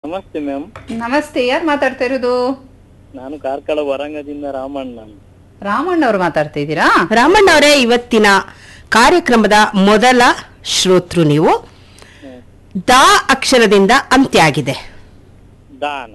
ನಮಸ್ತೆ ಮ್ಯಾಮ್ ನಮಸ್ತೆ ಯಾರು ಮಾತಾಡ್ತಾ ಇರೋದು ನಾನು ಕಾರ್ಕಳ ವರಂಗದಿಂದ ರಾಮಣ್ಣ ರಾಮಣ್ಣ ಅವ್ರು ಮಾತಾಡ್ತಾ ಇದ್ದೀರಾ ರಾಮಣ್ಣ ಅವರೇ ಇವತ್ತಿನ ಕಾರ್ಯಕ್ರಮದ ಮೊದಲ ಶ್ರೋತೃ ನೀವು ದಾ ಅಕ್ಷರದಿಂದ ಅಂತ್ಯ ಆಗಿದೆ ದಾನ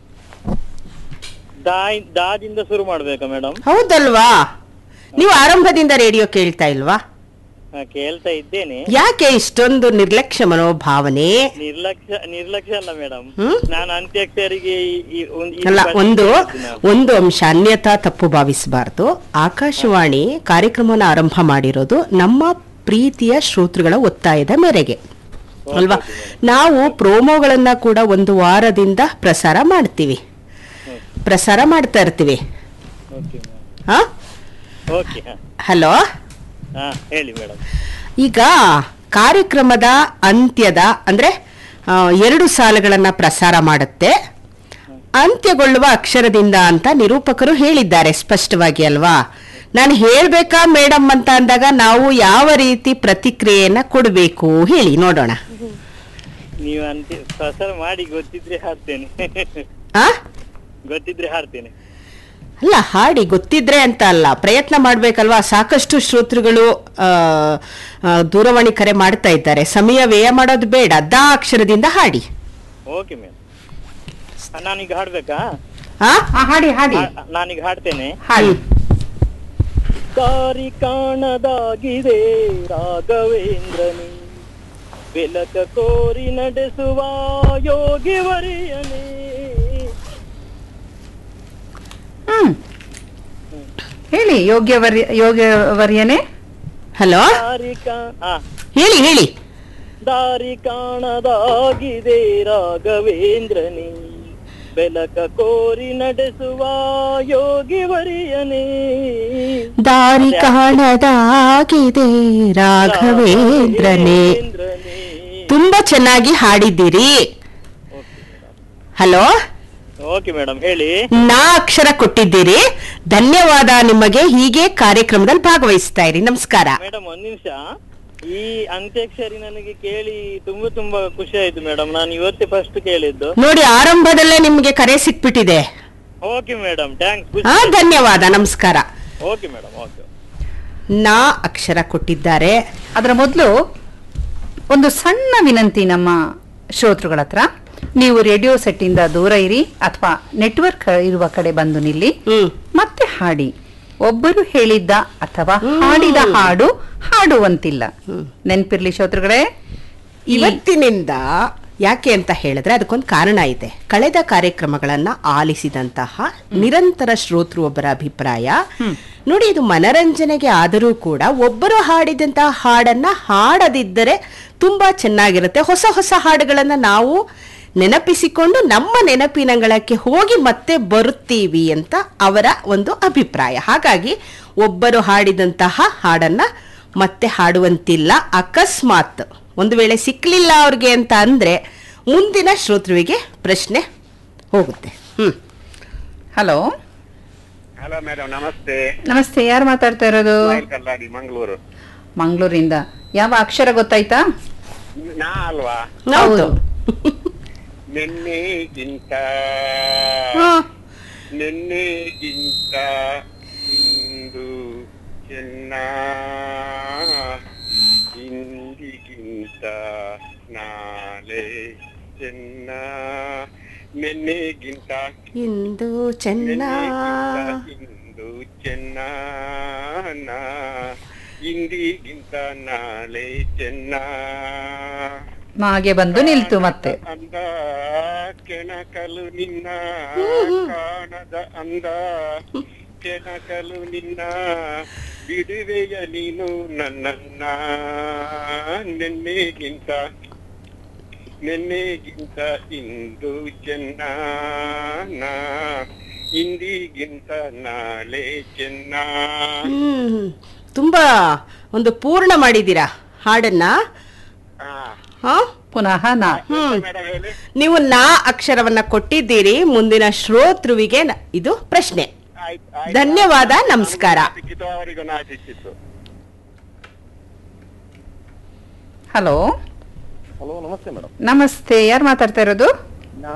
ದಾ ದಾದಿಂದ ಶುರು ಮಾಡ್ಬೇಕಾ ಮೇಡಮ್ ಹೌದಲ್ವಾ ನೀವು ಆರಂಭದಿಂದ ರೇಡಿಯೋ ಕೇಳ್ತಾ ಇಲ್ವಾ ಕೇಳ್ತಾ ಇದ್ದೇನೆ ಯಾಕೆ ಇಷ್ಟೊಂದು ನಿರ್ಲಕ್ಷ್ಯ ಮನೋಭಾವನೆ ನಿರ್ಲಕ್ಷ್ಯ ನಿರ್ಲಕ್ಷ್ಯ ಅಲ್ಲ ಮೇಡಮ್ ಹ್ಮ್? ನಾನು ಅಂತ್ಯಾಕ್ಷರಿಗೆ ಈ- ಈ ಒಂದ್- ಈ ಅಲ್ಲ ಪ್ರಶ್ನೆ ಒಂದು ಕೇಳ್ತೀನಿ ನಾನು. ಒಂದು ಅಂಶ ಅನ್ಯಥಾ ತಪ್ಪು ಭಾವಿಸಬಾರ್ದು ಆಕಾಶವಾಣಿ ಕಾರ್ಯಕ್ರಮವನ್ನು ಆರಂಭ ಮಾಡಿರೋದು ನಮ್ಮ ಪ್ರೀತಿಯ ಶ್ರೋತೃಗಳ ಒತ್ತಾಯದ ಮೇರೆಗೆ ಅಲ್ವಾ ನಾವು ಪ್ರೋಮೋಗಳನ್ನ ಕೂಡ ಒಂದು ವಾರದಿಂದ ಪ್ರಸಾರ ಮಾಡ್ತೀವಿ ಪ್ರಸಾರ ಮಾಡ್ತಾ ಇರ್ತೀವಿ ಓಕೆ ಮ್ಯಾಮ್ ಹಾ ಓಕೆ ಹಾ ಹಲೋ ಹಾ ಹೇಳಿ ಮೇಡಮ್ ಈಗ ಕಾರ್ಯಕ್ರಮದ ಅಂತ್ಯದ ಅಂದ್ರೆ ಆ, ಎರಡು ಸಾಲುಗಳನ್ನ ಪ್ರಸಾರ ಮಾಡುತ್ತೆ ಅಂತ್ಯಗೊಳ್ಳುವ ಅಕ್ಷರದಿಂದ ಅಂತ ನಿರೂಪಕರು ಹೇಳಿದ್ದಾರೆ ಸ್ಪಷ್ಟವಾಗಿ ಅಲ್ವಾ ನಾನು ಹೇಳ್ಬೇಕಾ ಮೇಡಮ್ ಅಂತ ಅಂದಾಗ ನಾವು ಯಾವ ರೀತಿ ಪ್ರತಿಕ್ರಿಯೆಯನ್ನ ಕೊಡಬೇಕು ಹೇಳಿ ನೋಡೋಣ ನೀವು ಅಂತ್ಯ ಪ್ರಸಾರ ಮಾಡಿ ಗೊತ್ತಿದ್ರೆ ಹಾಡ್ತೇನೆ ಆ ಗೊತ್ತಿದ್ರೆ ಹಾಡ್ತೇನೆ ಅಲ್ಲ ಹಾಡಿ ಗೊತ್ತಿದ್ರೆ ಅಂತ ಅಲ್ಲ ಪ್ರಯತ್ನ ಮಾಡ್ಬೇಕಲ್ವಾ ಸಾಕಷ್ಟು ಶ್ರೋತೃಗಳು ಆ, ಆ, ದೂರವಾಣಿ ಕರೆ ಮಾಡ್ತಾ ಇದ್ದಾರೆ ಸಮಯ ವ್ಯಯ ಮಾಡೋದು ಬೇಡ ದ ಅಕ್ಷರದಿಂದ ಹಾಡಿ ಓಕೆ ಮ್ಯಾಮ್ ನಾನೀಗ ಹಾಡ್ಬೇಕಾ ಆ ಹಾ, ಹಾಡಿ ಹಾಡಿ ಹಾ, ನಾನೀಗ ಹಾಡ್ತೇನೆ ಹಾಡಿ ದಾರಿ ಕಾಣದಾಗಿದೆ ರಾಘವೇಂದ್ರನೇ ಬೆಲಕ ಕೋರಿ ನಡೆಸುವ ಯೋಗಿವರಿಯನೇ ಹ್ಮ್ ಹೇಳಿ ಯೋಗ್ಯವರ್ಯ ಯೋಗ್ಯವರ್ಯನೇ ಹಲೋ ದಾರಿ ಕಾ ಆ, ಹೇಳಿ ಹೇಳಿ ದಾರಿ ಕಾಣದಾಗಿದೆ ರಾಘವೇಂದ್ರನೇ ಬೆಲಕ ಕೋರಿ ನಡೆಸುವ ಯೋಗಿವರಿಯನೇ ದಾರಿ ಕಾಣದಾಗಿದೆ ರಾಘವೇಂದ್ರನೇ ರಾಘವೇಂದ್ರನೇ. ತುಂಬಾ ಚೆನ್ನಾಗಿ ಹಾಡಿದ್ದೀರಿ ಹಲೋ ಓಕೆ ಮೇಡಮ್ ಹೇಳಿ ನಾ ಅಕ್ಷರ ಕೊಟ್ಟಿದ್ದೀರಿ ಧನ್ಯವಾದ ನಿಮಗೆ ಹೀಗೆ ಕಾರ್ಯಕ್ರಮದಲ್ಲಿ ಭಾಗವಹಿಸ್ತಾ ಇರಿ ನಮಸ್ಕಾರ ಮೇಡಮ್ ಒಂದ್ ನಿಮಿಷ ಈ ಅಂತ್ಯಾಕ್ಷರಿ ನನಗೆ ಕೇಳಿ ತುಂಬಾ ತುಂಬಾ ಖುಷಿ ಆಯ್ತು ಮೇಡಮ್ ನಾನು ಇವತ್ತೇ ಫಸ್ಟ್ ಕೇಳಿದ್ದು ನೋಡಿ ಆರಂಭದಲ್ಲೇ ನಿಮ್ಗೆ ಕರೆ ಸಿಕ್ಬಿಟ್ಟಿದೆ ಓಕೆ ಮೇಡಮ್ ಥ್ಯಾಂಕ್ಸ್ ಆ ಧನ್ಯವಾದ ನಮಸ್ಕಾರ ಓಕೆ ಮೇಡಮ್ ಓಕೆ ನಾ ಅಕ್ಷರ ಕೊಟ್ಟಿದ್ದಾರೆ ಅದರ ಮೊದಲು ಒಂದು ಸಣ್ಣ ವಿನಂತಿ ನಮ್ಮ ಶ್ರೋತೃಗಳ ಹತ್ರ ನೀವು ರೇಡಿಯೋ ಸೆಟ್ ಇಂದ ದೂರ ಇರಿ ಅಥವಾ ನೆಟ್ವರ್ಕ್ ಇರುವ ಕಡೆ ಬಂದು ನಿಲ್ಲಿ ಹ್ಮ್ ಮತ್ತೆ ಹಾಡಿ ಒಬ್ಬರು ಹೇಳಿದ್ದ ಅಥವಾ ಹಾಡಿದ ಹಾಡು ಹಾಡುವಂತಿಲ್ಲ ನೆನ್ಪಿರ್ಲಿ ಶ್ರೋತೃಗಳೇ ಈ ಇವತ್ತಿನಿಂದ ಯಾಕೆ ಅಂತ ಹೇಳಿದ್ರೆ ಅದಕ್ಕೊಂದು ಕಾರಣ ಇದೆ ಕಳೆದ ಕಾರ್ಯಕ್ರಮಗಳನ್ನ ಆಲಿಸಿದಂತಹ ನಿರಂತರ ಶ್ರೋತೃ ಒಬ್ಬರ ಅಭಿಪ್ರಾಯ ನೋಡಿ ಇದು ಮನರಂಜನೆಗೆ ಆದರೂ ಕೂಡ ಒಬ್ಬರು ಹಾಡಿದಂತಹ ಹಾಡನ್ನ ಹಾಡದಿದ್ದರೆ ತುಂಬಾ ಚೆನ್ನಾಗಿರುತ್ತೆ ಹೊಸ ಹೊಸ ಹಾಡುಗಳನ್ನ ನಾವು ನೆನಪಿಸಿಕೊಂಡು ನಮ್ಮ ನೆನಪಿನಂಗಳಕ್ಕೆ ಹೋಗಿ ಮತ್ತೆ ಬರುತ್ತೀವಿ ಅಂತ ಅವರ ಒಂದು ಅಭಿಪ್ರಾಯ ಹಾಗಾಗಿ ಒಬ್ಬರು ಹಾಡಿದಂತಹ ಹಾಡನ್ನ ಮತ್ತೆ ಹಾಡುವಂತಿಲ್ಲ ಅಕಸ್ಮಾತ್ ಒಂದು ವೇಳೆ ಸಿಕ್ಲಿಲ್ಲ ಅವ್ರಿಗೆ ಅಂತ ಅಂದ್ರೆ ಮುಂದಿನ ಶ್ರೋತೃವಿಗೆ ಪ್ರಶ್ನೆ ಹೋಗುತ್ತೆ ಹ್ಮ್ ಹಲೋ ಹಲೋ ಮೇಡಮ್ ನಮಸ್ತೆ ನಮಸ್ತೆ ಯಾರು ಮಾತಾಡ್ತಾ ಇರೋದು ಸ್ಮೈಲ್ ಕಲ್ಲಾಡಿ ಮಂಗಳೂರು ಮಂಗಳೂರಿಂದ ಯಾವ ಅಕ್ಷರ ಗೊತ್ತಾಯ್ತಾ ನಾ ಅಲ್ವಾ ಹೌದು ನಿನ್ನೆಗಿಂತ ಹಾ. ನಿನ್ನೆಗಿಂತ ಇಂದು ಚೆನ್ನ ಇಂದಿಗಿಂತ ನಾಳೆ ಚೆನ್ನ ನಿನ್ನೆಗಿಂತ ಇಂದು ಚೆನ್ನ ನಿನ್ನೆಗಿಂತ ಇಂದು ಚೆನ್ನ ಇಂದಿಗಿಂತ ನಾಳೆ ಚೆನ್ನ ಮಾಗೆ ಬಂದು ನಿಲ್ತು ಮತ್ತೆ ಅಂದ ಕೆಣಕಲು ನಿನ್ನ ಕಾಣದ ಅಂದ ಕೆಣಕಲು ನಿನ್ನ ಬಿಡುವೆಯ ನೀನು ನನ್ನನ್ನ ನಿನ್ನೆಗಿಂತ ನಿನ್ನೆಗಿಂತ ಇಂದು ಚೆನ್ನ ಇಂದಿಗಿಂತ ನಾಳೆ ಚೆನ್ನ ಹ್ಮ್ ತುಂಬಾ ಒಂದು ಪೂರ್ಣ ಮಾಡಿದ್ದೀರಾ ಹಾಡನ್ನ ಹಾ ಹಾ ಪುನಃ ನಾ ಮೇಡಮ್ ಹೇಳಿ ನೀವು ನಾ ಅಕ್ಷರವನ್ನ ಕೊಟ್ಟಿದ್ದೀರಿ ಮುಂದಿನ ಶ್ರೋತೃವಿಗೆ ನ- ಇದು ಪ್ರಶ್ನೆ ಆಯ್ತು ಆಯ್ತು. ಧನ್ಯವಾದ ನಮಸ್ಕಾರ ಸಿಕ್ಕಿತು ಅವರಿಗೂ ನಾ ಸಿಕ್ಕಿತ್ತು ಹಲೋ ಹಲೋ ನಮಸ್ತೆ ಮೇಡಮ್ ನಮಸ್ತೆ ಯಾರು ಮಾತಾಡ್ತಾ ಇರೋದು